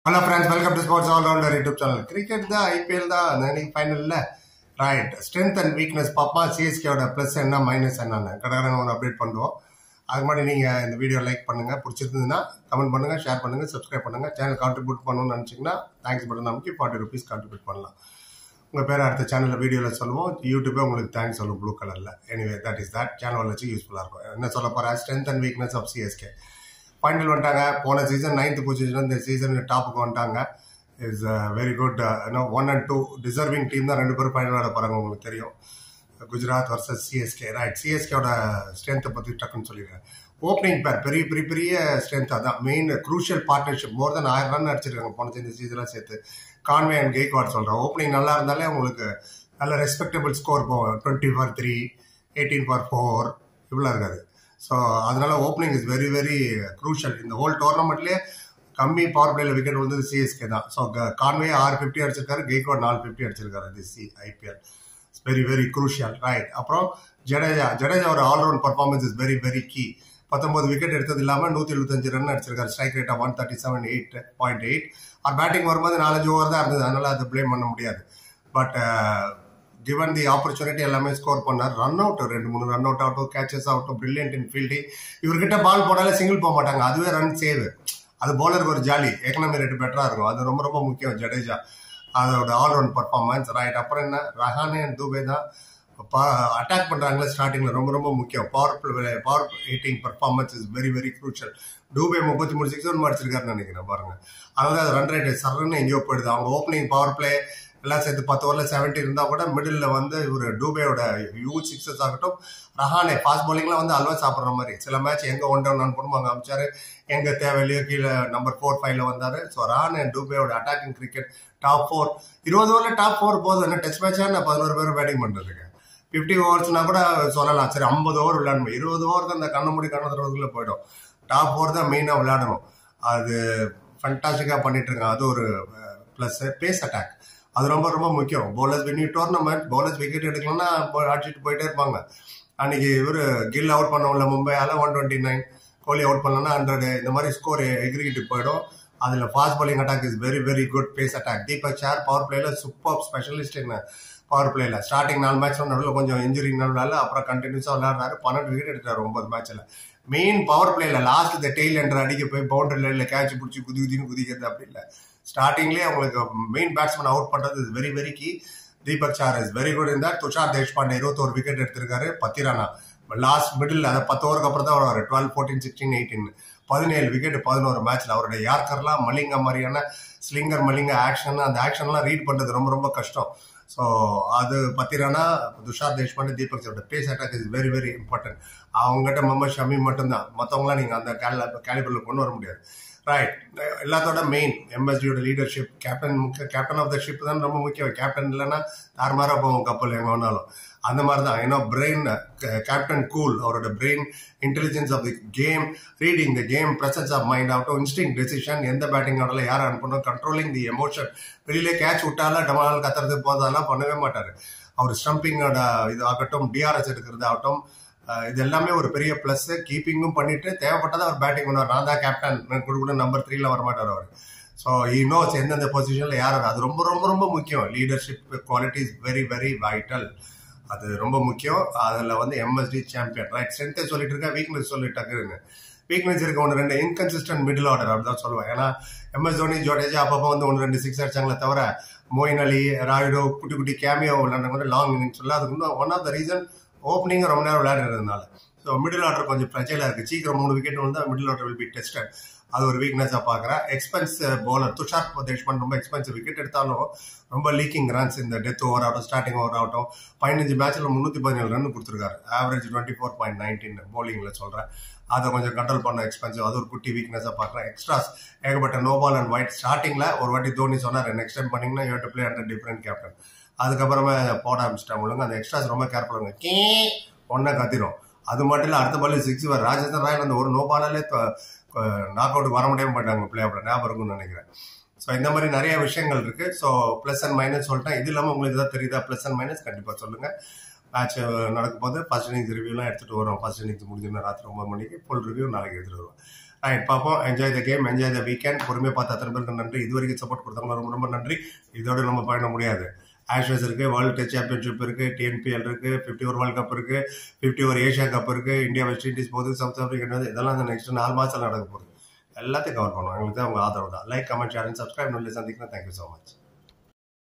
hello friends welcome to sports all rounder YouTube channel cricket தான் IPL தான் இன்னைக்கு ஃபைனலில் ரைட் ஸ்ட்ரென்த் அண்ட் வீக்னஸ் பாப்பா சிஎஸ்கேவோட ப்ளஸ் என்ன மைனஸ் என்னன்னு கடற்கரை ஒன்று அப்டேட் பண்ணுவோம் அதுக்கு முன்னாடி நீங்கள் இந்த வீடியோ லைக் பண்ணுங்கள் பிடிச்சிருந்ததுன்னா கமெண்ட் பண்ணுங்கள் ஷேர் பண்ணுங்கள் சப்ஸ்கிரைப் பண்ணுங்கள் சேனல் கான்ட்ரிபியூட் பண்ணணும்னு நினச்சிங்கன்னா தேங்க்ஸ் பட்டன் நமக்கு ஃபார்ட்டி ருபீஸ் கான்ட்ரிபியூட் பண்ணலாம் உங்கள் பேர் அடுத்த சேனலில் வீடியோவில் சொல்லுவோம் யூடியூபே உங்களுக்கு தேங்க்ஸ் சொல்லும் ப்ளூ கலரில் anyway that is that channel வச்சு யூஸ்ஃபுல்லாக இருக்கும் என்ன சொல்ல போகிறேன் strength and weakness of CSK final வந்துட்டாங்க போன சீசன் நைன்த் பொசிஷன் இந்த சீசன் டாப்புக்கு வந்துட்டாங்க is very good one and two deserving team தான் ரெண்டு பேரும் ஃபைனல் விளையாட போகிறாங்க உங்களுக்கு தெரியும் குஜராத் வர்சஸ் சிஎஸ்கே ரைட் சிஎஸ்கேவோட ஸ்ட்ரென்த்தை பற்றி டக்குன்னு சொல்லிடுறேன் ஓப்பனிங் பேர் பெரிய பெரிய பெரிய ஸ்ட்ரென்த் அதான் main crucial partnership more than ஆயிரம் ரன் அடிச்சிருக்காங்க போன இந்த சீசன்லாம் சேர்த்து கான்வே அண்ட் கெய்க்வாட் சொல்கிறேன் ஓப்பனிங் நல்லா இருந்தாலே உங்களுக்கு நல்ல ரெஸ்பெக்டபிள் ஸ்கோர் போகும் twenty for three eighteen for four இவ்வளோ இருக்காது ஸோ அதனால opening is very very crucial இந்த ஹோல் டோர்னமெண்ட்லேயே கம்மி பவர் பிளேல விக்கெட் வந்து சிஎஸ்கே தான் ஸோ கான்வே ஆறு ஃபிஃப்டி அடிச்சிருக்காரு கெய்க்வாட் நாலு ஃபிஃப்டி அடிச்சிருக்காரு the C IPL it's very very crucial right அப்புறம் ஜடேஜா ஜடேஜா ஒரு all-round performance is very very key பத்தொன்பது விக்கெட் எடுத்தது இல்லாமல் நூற்றி எழுபத்தஞ்சு ரன் அடிச்சிருக்காரு strike rate one thirty seven eight point eight அவர் பேட்டிங் வரும்போது நாலஞ்சு ஓவர் தான் இருந்தது அதனால அதை ப்ளேம் பண்ண முடியாது பட் கிவன் தி ஆப்பர்ச்சுனிட்டி எல்லாமே ஸ்கோர் பண்ணார் ரன் அவுட் ரெண்டு மூணு ரன் அவுட் ஆகட்டும் கேச்சஸ் ஆகட்டும் பிரில்லியன்ட் இன் ஃபீல்டிங் இவர்கிட்ட பால் போட்டாலே சிங்கிள் போக மாட்டாங்க அதுவே ரன் சேவ் அது பவுலருக்கு ஒரு ஜாலி எக்கனாமி ரேட் பெட்டராக இருக்கும் அது ரொம்ப ரொம்ப முக்கியம் ஜடேஜா அதோட ஆல்ரவுண்ட் பர்ஃபார்மன்ஸ் ரைட் அப்புறம் என்ன ரஹானே அண்ட் தூபே தான் அட்டாக் பண்ணுறாங்களே ஸ்டார்டிங்கில் ரொம்ப ரொம்ப முக்கியம் power power hitting performance is very very crucial Dube முப்பத்தி மூணு சிக்ஸ் ரன் அடிச்சிருக்காருன்னு நினைக்கிறேன் பாருங்க அதாவது அது ரன் ரேட் சரன்னு எங்கேயோ போயிடுது அவங்க ஓப்பனிங் பவர் பிளே எல்லாம் சேர்த்து பத்து ஓவரில் செவன்ட்டி இருந்தால் கூட மிடில் வந்து இவர் டூபேயோட யூத் சிக்ஸஸ் ஆகட்டும் ரஹானே ஃபாஸ்ட் பவுலிங்லாம் வந்து அல்வா சாப்பிட்ற மாதிரி சில மேட்ச் எங்கே ஒன் டவுன் ரன் பண்ணுமோ அங்கே அமிச்சாரு எங்கே தேவையில்லையோ கீழே நம்பர் ஃபோர் ஃபைவ்ல வந்தார் ஸோ ரஹானே டூபேயோட அட்டாக்கிங் கிரிக்கெட் டாப் ஃபோர் இருபது ஓவரில் டாப் ஃபோர் போதும் என்ன டெஸ்ட் மேட்சாக நான் பதினோரு பேர் பேட்டிங் பண்ணுறதுக்கு ஃபிஃப்டி ஓவர்ஸ்னா கூட சொல்லலாம் சரி ஐம்பது ஓவர் விளையாடணும் இருபது ஓவர் தான் இந்த கண்ணு மூடி கண்ணு தரதுக்குள்ளே போயிடும் டாப் ஃபோர் தான் மெயினாக விளையாடணும் அது ஃபண்டாஸ்டிக்காக பண்ணிட்டு இருக்காங்க அது ஒரு ப்ளஸ் பேஸ் அட்டாக் அது ரொம்ப ரொம்ப முக்கியம் bowlers when you tournament bowlers wicket எடுக்கலன்னா அடிச்சுட்டு போயிட்டே இருப்பாங்க அன்னைக்கு இவர் கில் அவுட் பண்ணவும்ல மும்பையால one twenty nine Kohli out பண்ணலன்னா ஹண்ட்ரட் இந்த மாதிரி ஸ்கோர் எகிரிக்கிட்டு போயிடும் அதில் fast bowling attack is very very good pace attack Deepak Chahar power பிளேல சூப்பர் ஸ்பெஷலிஸ்ட் என்ன பவர் பிளேல ஸ்டார்டிங் நாலு மேட்ச் நடுவில் கொஞ்சம் இன்ஜுரி நடுவில் அப்புறம் கண்டினியூஸாக விளையாடுறாரு பன்னெண்டு விக்கெட் எடுத்தாரு ஒன்பது மேட்ச்ல மெயின் பவர் பிளேல லாஸ்ட் இந்த டெய்ல் என்ற அடிக்க போய் பவுண்டரி லைனில் கேட்ச் பிடிச்சி குதி குதின்னு குதிக்கிறது அப்படி இல்லை ஸ்டார்டிங்லேயே அவங்களுக்கு மெயின் பேட்ஸ்மேன் அவுட் பண்ணுறது is very very key Deepak Chahar is very good இருந்தார் துஷார் தேஷ்பாண்டே இருபத்தோரு விக்கெட் எடுத்திருக்காரு பத்திரானா லாஸ்ட் மிடில் அதை பத்து ஓவருக்கு அப்புறம் தான் வருவார் டுவெல் ஃபோர்டீன் சிக்ஸ்டீன் எயிட்டீன் பதினேழு விக்கெட் பதினோரு மேட்ச்ல அவருடைய யார்கர்லாம் மலிங்க மாதிரியான ஸ்லிங்கர் மலிங்க ஆக்ஷன் அந்த ஆக்ஷன்லாம் ரீட் பண்ணுறது ரொம்ப ரொம்ப கஷ்டம் ஸோ அது பத்திரானா துஷார் தேஷ்பாண்டே தீபக் சாரோட pace attack is very very important அவங்ககிட்ட மொஹமது ஷமி மட்டும்தான் மற்றவங்களாம் நீங்கள் அந்த கேல கேலிபரில் கொண்டு வர முடியாது ரைட் எல்லாத்தோட மெயின் எம்எஸ்டியோட leadership captain captain of the ship தான் ரொம்ப முக்கியம் கேப்டன் இல்லைன்னா தாறுமாறாக போவோம் கப்பல் எங்கே வேணாலும் அந்த மாதிரி தான் ஏன்னா பிரெயின் கேப்டன் கூல் அவரோட brain intelligence of the game reading the game presence of mind ஆகட்டும் இன்ஸ்டிங் டெசிஷன் எந்த பேட்டிங் ஆடல யார் அனுப்பணும் கண்ட்ரோலிங் தி எமோஷன் வெளியிலே கேட்ச் விட்டாலும் டமால் கத்துறது போதெல்லாம் பண்ணவே மாட்டார் அவர் ஸ்டம்பிங்கோட இது ஆகட்டும் டிஆர்எஸ் எடுக்கிறது ஆகட்டும் இது எல்லாமே ஒரு பெரிய ப்ளஸ் கீப்பிங்கும் பண்ணிட்டு தேவைப்பட்டதை அவர் பேட்டிங் பண்ணுவார் நான் தான் கேப்டன் கொடுக்கூட நம்பர் த்ரீல வரமாட்டார் அவர் ஸோ ஈ நோஸ் எந்தெந்த பொசிஷனில் யார் அது ரொம்ப ரொம்ப ரொம்ப முக்கியம் leadership quality is very very vital அது ரொம்ப முக்கியம் அதில் வந்து எம்எஸ்டி சாம்பியன் ரைட் ஸ்ட்ரென்த்தை சொல்லிட்டு இருக்கேன் வீக்னஸ் சொல்லிட்டாக்குன்னு வீக்னஸ் இருக்க ஒன்று ரெண்டு இன்கன்சிஸ்டன்ட் மிடில் ஆர்டர் அப்படிதான் சொல்லுவேன் ஏன்னா எம்எஸ் தோனி ஜோடேஜா அப்பப்போ வந்து ஒன்று ரெண்டு சிக்ஸ் அடிச்சாங்களே தவிர மோயின் அலி ராயுடோ குட்டி குட்டி கேமியோ விளையாடுறவங்க லாங் இன்னிங்ஸ் சொல்ல அதுக்கு இன்னும் one of the reason opening ரொம்ப நேரம் விளையாடுறதுனால ஸோ மிடில் ஆர்டர் கொஞ்சம் பிரச்சனையாக இருக்குது சீக்கிரம் மூணு விக்கெட் வந்து middle order will be tested அது ஒரு வீக்னஸாக பார்க்குறேன் எக்ஸ்பென்ஸ் பவுலர் துஷார் தேஷ்பான் ரொம்ப எக்ஸ்பென்சிவ் விக்கெட் எடுத்தாலும் ரொம்ப லீக்கிங் ரன்ஸ் இந்த டெத் ஓவர் ஆகட்டும் ஸ்டார்டிங் ஓவர் ஆகட்டும் பதினஞ்சு மேட்ச்சில் முந்நூற்றி பதினேழு ரன் கொடுத்துருக்காரு average twenty four point nineteen பவுலிங்கில் சொல்கிறேன் அதை கொஞ்சம் கண்ட்ரோல் பண்ண எக்ஸ்பென்சிவ் அது ஒரு குட்டி வீக்னஸாக பார்க்குறேன் எக்ஸ்ட்ராஸ் ஏகப்பட்ட நோ பால் அண்ட் ஒயிட் ஸ்டார்டிங்கில் ஒரு வாட்டி தோனி சொன்னார் நெக்ஸ்ட் டைம் பண்ணிங்கன்னா you to play under different captain அதுக்கப்புறமா போட ஆரம்பிச்சிட்டாங்க ஒழுங்கு அந்த எக்ஸ்ட்ராஸ் ரொம்ப கேர்ஃபுல்லாக கே ஒன்றை கத்திரும் அது மட்டும் இல்லை அடுத்த பால் சிக்ஸ் வர ராஜஸ்தான் ராயல் அந்த ஒரு நோ பாலாலே நாக் அவுட் வர முடியாம மாட்டாங்க பிளே ஆஃப்ல ஞாபகம் இருக்கும்னு நினைக்கிறேன் ஸோ இந்த மாதிரி நிறைய விஷயங்கள் இருக்கு ஸோ ப்ளஸ் அண்ட் மைனஸ் சொல்லிட்டேன் இது இல்லாமல் உங்களுக்கு ஏதாவது தெரியுதா ப்ளஸ் அண்ட் மைனஸ் கண்டிப்பாக சொல்லுங்க மேட்ச் நடக்கும் போது ஃபர்ஸ்ட் இன்னிங்ஸ் ரிவ்யூலாம் எடுத்துட்டு வரோம் ஃபர்ஸ்ட் இன்னிங்ஸ் முடிஞ்சுன்னா ராத்திரி ஒன்பது மணிக்கு ஃபுல் ரிவ்யூ நாளைக்கு எடுத்துட்டு வருவோம் ரைட் பார்ப்போம் enjoy the game enjoy the weekend பொறுமையாக பார்த்து அத்தனை பேருக்கு நன்றி இது வரைக்கும் சப்போர்ட் கொடுத்தவங்க ரொம்ப ரொம்ப நன்றி இதோட நம்ம பயண முடியாது ஆஷஸ் இருக்கு வேர்ல்டு டெஸ்ட் சாம்பியன்ஷிப் இருக்கு டிஎன்பிஎல் இருக்கு ஃபிஃப்டி ஓவர் வேர்ல்ட் கப் இருக்கு ஃபிஃப்டி ஓவர் ஏஷியா கப் இருக்கு இந்தியா வெஸ்ட் இண்டீஸ் போகுது சவுத் ஆப்பிரிக்கா இதெல்லாம் இந்த நெக்ஸ்ட் நாலு மாசம் நடக்க போகுது எல்லாத்தையும் கவர் பண்ணுவோம் எங்களுக்கு தான் உங்க ஆதரவு தான் லைக் கமெண்ட் ஷேர் சப்ஸ்கிரைப் நல்ல சந்திக்கிறேன் தேங்க்யூ ஸோ மச்